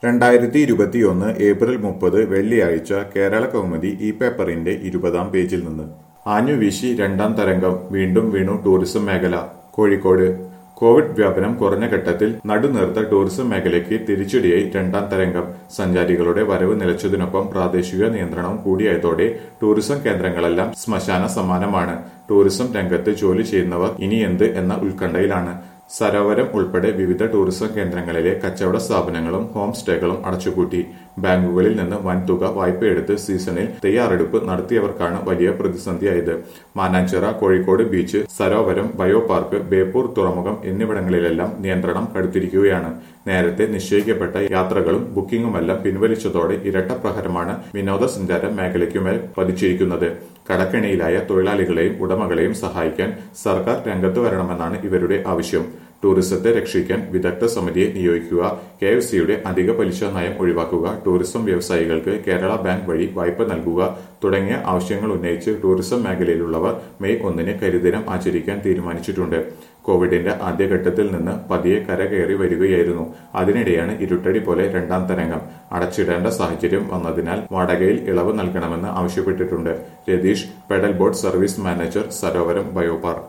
രണ്ടായിരത്തി ഇരുപത്തിയൊന്ന് ഏപ്രിൽ മുപ്പത് വെള്ളിയാഴ്ച കേരള കൗമുദി ഈ പേപ്പറിന്റെ ഇരുപതാം പേജിൽ നിന്ന് ആഞ്ഞുവീശി രണ്ടാം തരംഗം വീണ്ടും വീണു ടൂറിസം മേഖല കോഴിക്കോട് കോവിഡ് വ്യാപനം കുറഞ്ഞ ഘട്ടത്തിൽ നടുനീർത്ത ടൂറിസം മേഖലയ്ക്ക് തിരിച്ചടിയായി രണ്ടാം തരംഗം സഞ്ചാരികളുടെ വരവ് നിലച്ചതിനൊപ്പം പ്രാദേശിക നിയന്ത്രണവും കൂടിയായതോടെ ടൂറിസം കേന്ദ്രങ്ങളെല്ലാം ശ്മശാന സമാനമാണ് ടൂറിസം രംഗത്ത് ജോലി ചെയ്യുന്നവർ ഇനി എന്ത് എന്ന ഉത്കണ്ഠയിലാണ് സരോവരം ഉൾപ്പെടെ വിവിധ ടൂറിസം കേന്ദ്രങ്ങളിലെ കച്ചവട സ്ഥാപനങ്ങളും ഹോം സ്റ്റേകളും അടച്ചുപൂട്ടി ബാങ്കുകളിൽ നിന്ന് വൻതുക വായ്പയെടുത്ത് സീസണിൽ തയ്യാറെടുപ്പ് നടത്തിയവർക്കാണ് വലിയ പ്രതിസന്ധിയായത് Mananchira Kozhikode beach Sarovaram bio park Beypore തുറമുഖം എന്നിവിടങ്ങളിലെല്ലാം നിയന്ത്രണം കടുത്തിരിക്കുകയാണ് നേരത്തെ നിശ്ചയിക്കപ്പെട്ട യാത്രകളും ബുക്കിംഗുമെല്ലാം പിൻവലിച്ചതോടെ ഇരട്ട പ്രഹരമാണ് വിനോദസഞ്ചാര മേഖലയ്ക്കുമേൽ പതിച്ചിരിക്കുന്നത് കടക്കെണിയിലായ തൊഴിലാളികളെയും ഉടമകളെയും സഹായിക്കാൻ സർക്കാർ രംഗത്ത് വരണമെന്നാണ് ഇവരുടെ ആവശ്യം ടൂറിസത്തെ രക്ഷിക്കാൻ വിദഗ്ധ സമിതിയെ നിയോഗിക്കുക കെ എഫ് സിയുടെ അധിക പലിശ നയം ഒഴിവാക്കുക ടൂറിസം വ്യവസായികൾക്ക് കേരള ബാങ്ക് വഴി വായ്പ നൽകുക തുടങ്ങിയ ആവശ്യങ്ങൾ ഉന്നയിച്ച് ടൂറിസം മേഖലയിലുള്ളവർ മെയ് ഒന്നിന് കരിദിനം ആചരിക്കാൻ തീരുമാനിച്ചിട്ടുണ്ട് കോവിഡിന്റെ ആദ്യഘട്ടത്തിൽ നിന്ന് പതിയെ കരകയറി വരികയായിരുന്നു അതിനിടെയാണ് ഇരുട്ടടി പോലെ രണ്ടാം തരംഗം അടച്ചിടേണ്ട സാഹചര്യം വന്നതിനാൽ വാടകയിൽ ഇളവ് നൽകണമെന്ന് ആവശ്യപ്പെട്ടിട്ടുണ്ട് Ratheesh pedal boat service manager Sarovaram biopark